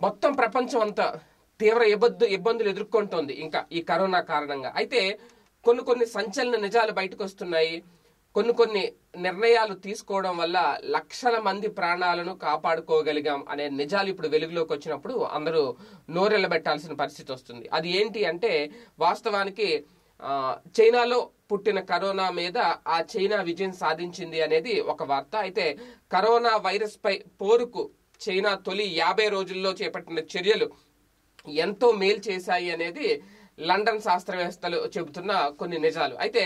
మొత్తం ప్రపంచం అంతా తీవ్ర ఇబ్బందు ఇబ్బందులు ఎదుర్కొంటోంది ఇంకా ఈ కరోనా కారణంగా అయితే కొన్ని కొన్ని సంచలన నిజాలు బయటకు వస్తున్నాయి కొన్ని కొన్ని నిర్ణయాలు తీసుకోవడం వల్ల లక్షల మంది ప్రాణాలను కాపాడుకోగలిగాం అనే నిజాలు ఇప్పుడు వెలుగులోకి వచ్చినప్పుడు అందరూ నోరెళ్ళబెట్టాల్సిన పరిస్థితి వస్తుంది అది ఏంటి అంటే వాస్తవానికి ఆ, చైనాలో పుట్టిన కరోనా మీద ఆ చైనా విజయం సాధించింది అనేది ఒక వార్త అయితే కరోనా వైరస్ పై పోరుకు చైనా తొలి యాభై రోజుల్లో చేపట్టిన చర్యలు ఎంతో మేలు చేశాయి అనేది లండన్ శాస్త్రవేత్తలు చెబుతున్న కొన్ని నిజాలు అయితే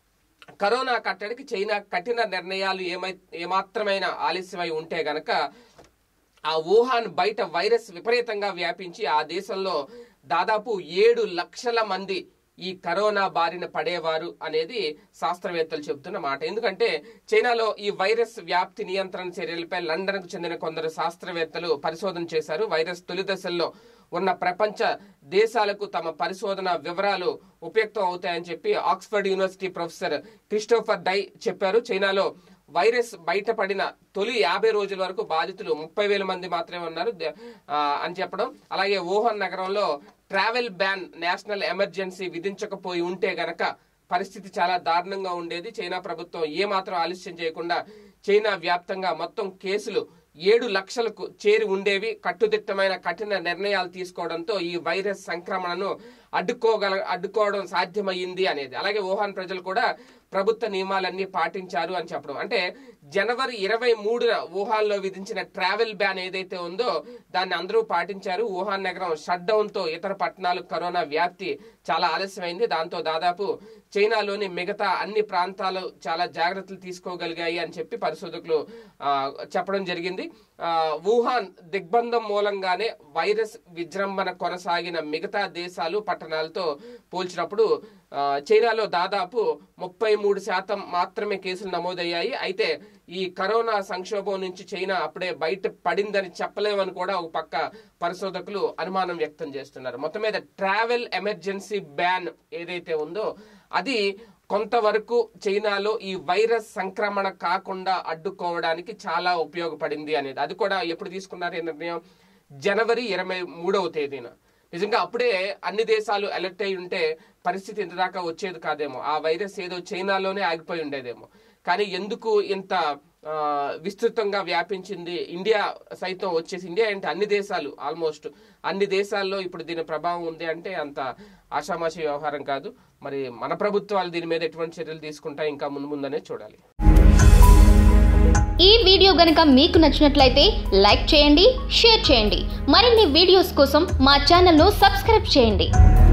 కరోనా కట్టడికి చైనా కఠిన నిర్ణయాలు ఏమై ఏమాత్రమైన ఆలస్యమై ఉంటే గనక ఆ వుహాన్ బయట వైరస్ విపరీతంగా వ్యాపించి ఆ దేశంలో దాదాపు ఏడు లక్షల మంది ఈ కరోనా బారిన పడేవారు అనేది శాస్త్రవేత్తలు చెబుతున్న మాట ఎందుకంటే చైనాలో ఈ వైరస్ వ్యాప్తి నియంత్రణ చర్యలపై లండన్ కు చెందిన కొందరు శాస్త్రవేత్తలు పరిశోధన చేశారు వైరస్ తొలి దశల్లో ఉన్న ప్రపంచ దేశాలకు తమ పరిశోధన వివరాలు ఉపయుక్తం అవుతాయని చెప్పి Oxford university professor Christopher Dye చెప్పారు చైనాలో వైరస్ బయటపడిన తొలి యాభై రోజుల వరకు బాధితులు ముప్పై వేల మంది మాత్రమే ఉన్నారు ద- ఆ, అని చెప్పడం అలాగే వుహాన్ నగరంలో ట్రావెల్ బ్యాన్ నేషనల్ ఎమర్జెన్సీ విధించకపోయి ఉంటే గనక పరిస్థితి చాలా దారుణంగా ఉండేది చైనా ప్రభుత్వం ఏ మాత్రం ఆలస్యం చేయకుండా చైనా వ్యాప్తంగా మొత్తం కేసులు ఏడు లక్షలకు చేరి ఉండేవి కట్టుదిట్టమైన కఠిన నిర్ణయాలు తీసుకోవడంతో ఈ వైరస్ సంక్రమణను అడ్డుకోగల అడ్డుకోవడం సాధ్యమయ్యింది అనేది అలాగే వుహాన్ ప్రజలు కూడా ప్రభుత్వ నియమాలన్నీ పాటించారు అని చెప్పడం అంటే జనవరి ఇరవై మూడున వుహాన్లో విధించిన ట్రావెల్ బ్యాన్ ఏదైతే ఉందో దాన్ని అందరూ పాటించారు వుహాన్ నగరం షట్ డౌన్ తో ఇతర పట్టణాలకు కరోనా వ్యాప్తి చాలా ఆలస్యమైంది దాంతో దాదాపు చైనాలోని మిగతా అన్ని ప్రాంతాలు చాలా జాగ్రత్తలు తీసుకోగలిగాయి అని చెప్పి పరిశోధకులు ఆ, చెప్పడం జరిగింది ఆ, వుహాన్ దిగ్బంధం మూలంగానే వైరస్ విజృంభణ కొనసాగిన మిగతా దేశాలు పట్టణాలతో పోల్చినప్పుడు ఆ, చైనాలో దాదాపు ముప్పై మూడు శాతం మాత్రమే కేసులు నమోదయ్యాయి అయితే ఈ కరోనా సంక్షోభం నుంచి చైనా అప్పుడే బయట పడిందని చెప్పలేమని కూడా ఒక పక్క పరిశోధకులు అనుమానం వ్యక్తం చేస్తున్నారు మొత్తం మీద ట్రావెల్ ఎమర్జెన్సీ బ్యాన్ ఏదైతే ఉందో అది కొంతవరకు చైనాలో ఈ వైరస్ సంక్రమణ కాకుండా అడ్డుకోవడానికి చాలా ఉపయోగపడింది అనేది అది కూడా ఎప్పుడు తీసుకున్నారు ఈ నిర్ణయం జనవరి ఇరవై మూడవ తేదీన నిజంగా అప్పుడే అన్ని దేశాలు అలర్ట్ అయి ఉంటే పరిస్థితి ఇంత దాకా వచ్చేది కాదేమో ఆ వైరస్ ఏదో చైనాలోనే ఆగిపోయి ఉండేదేమో కానీ ఎందుకు ఇంత ఆ, విస్తృతంగా వ్యాపించింది ఇండియా సైతం వచ్చేసి ఇండియా అంటే అన్ని దేశాలు ఆల్మోస్ట్ అన్ని దేశాల్లో ఇప్పుడు దీని ప్రభావం ఉంది అంటే అంత ఆషామాషి వ్యవహారం కాదు మరి మన ప్రభుత్వాలు దీని మీద ఎటువంటి చర్యలు తీసుకుంటాయి ఇంకా ముందు ముందనే చూడాలి ఈ వీడియో గనుక మీకు నచ్చినట్లయితే లైక్ చేయండి షేర్ చేయండి మరిన్ని వీడియోస్ కోసం మా ఛానల్ను సబ్స్క్రైబ్ చేయండి